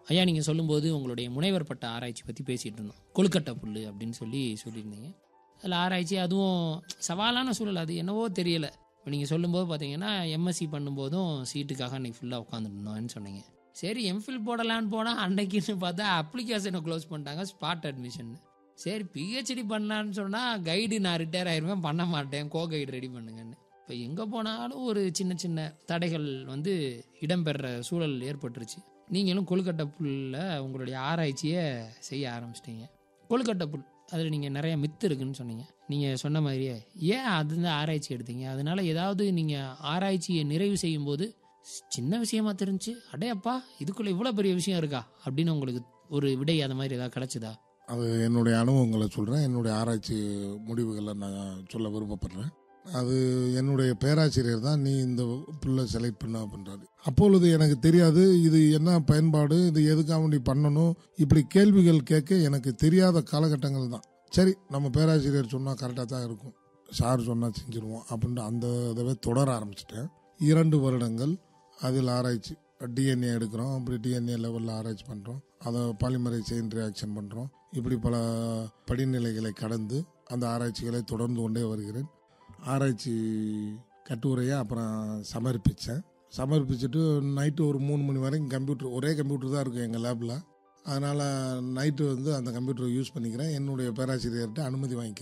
ஐயா நீங்கள் சொல்லும்போது உங்களுடைய முனைவர் பட்ட ஆராய்ச்சி பற்றி பேசிகிட்டு இருந்தோம் கொழுக்கட்டை புல் அப்படின்னு சொல்லி சொல்லியிருந்தீங்க அதில் ஆராய்ச்சி அதுவும் சவாலான சூழல் அது என்னவோ தெரியல இப்போ நீங்கள் சொல்லும்போது பார்த்தீங்கன்னா எம்எஸ்சி பண்ணும்போதும் சீட்டுக்காக அன்றைக்கி ஃபுல்லாக உட்காந்துருந்தோம்னு சொன்னீங்க சரி எம்ஃபில் போடலான்னு போனால் அன்னைக்குன்னு பார்த்தா அப்ளிகேஷனை க்ளோஸ் பண்ணிட்டாங்க ஸ்பாட் அட்மிஷன் சரி பிஹெச்டி பண்ணலான்னு சொன்னால் கைடு நான் ரிட்டையர் ஆயிருவேன் பண்ண மாட்டேன் கோ கைடு ரெடி பண்ணுங்கன்னு இப்போ எங்கே போனாலும் ஒரு சின்ன சின்ன தடைகள் வந்து இடம்பெற சூழல் ஏற்பட்டுருச்சு நீங்களும் கொழுக்கட்டை புல்ல உங்களுடைய ஆராய்ச்சியை செய்ய ஆரம்பிச்சிட்டீங்க கொழுக்கட்டை புல் அதில் நீங்கள் நிறைய மித்து இருக்குன்னு சொன்னீங்க நீங்கள் சொன்ன மாதிரியே ஏன் அது ஆராய்ச்சி எடுத்தீங்க அதனால ஏதாவது நீங்கள் ஆராய்ச்சியை நிறைவு செய்யும்போது சின்ன விஷயமா தெரிஞ்சு அடையப்பா இதுக்குள்ள இவ்வளோ பெரிய விஷயம் இருக்கா அப்படின்னு உங்களுக்கு ஒரு விடை அது மாதிரி ஏதாவது கிடைச்சதா அது என்னுடைய அனுபவங்களை சொல்கிறேன் என்னுடைய ஆராய்ச்சி முடிவுகளை நான் சொல்ல விருப்பப்படுறேன் அது என்னுடைய பேராசிரியர் தான் நீ இந்த புல்லை செலக்ட் பண்ண அப்படின்றாரு அப்பொழுது எனக்கு தெரியாது இது என்ன பயன்பாடு இது எதுக்காக வேண்டி பண்ணணும் இப்படி கேள்விகள் கேட்க எனக்கு தெரியாத காலகட்டங்கள் தான் சரி நம்ம பேராசிரியர் சொன்னால் கரெக்டாக தான் இருக்கும் சார் சொன்னால் செஞ்சுருவோம் அப்படின்ட்டு அந்த இதை தொடர ஆரம்பிச்சிட்டேன் இரண்டு வருடங்கள் அதில் ஆராய்ச்சி டிஎன்ஏ எடுக்கிறோம் அப்படி டிஎன்ஏ லெவலில் ஆராய்ச்சி பண்ணுறோம் அதை பாலிமரை செயின் ரியாக்ஷன் பண்ணுறோம் இப்படி பல படிநிலைகளை கடந்து அந்த ஆராய்ச்சிகளை தொடர்ந்து கொண்டே வருகிறேன் ஆராய்ச்சி கட்டுரையை அப்புறம் சமர்ப்பித்தேன் சமர்ப்பிச்சுட்டு நைட்டு ஒரு மூணு மணி வரைக்கும் கம்ப்யூட்டர் ஒரே கம்ப்யூட்டர் தான் இருக்கும் எங்கள் லேபில் அதனால் நைட்டு வந்து அந்த கம்ப்யூட்டரை யூஸ் பண்ணிக்கிறேன் என்னுடைய பேராசிரியர்கிட்ட அனுமதி வாங்கிக்கிறேன்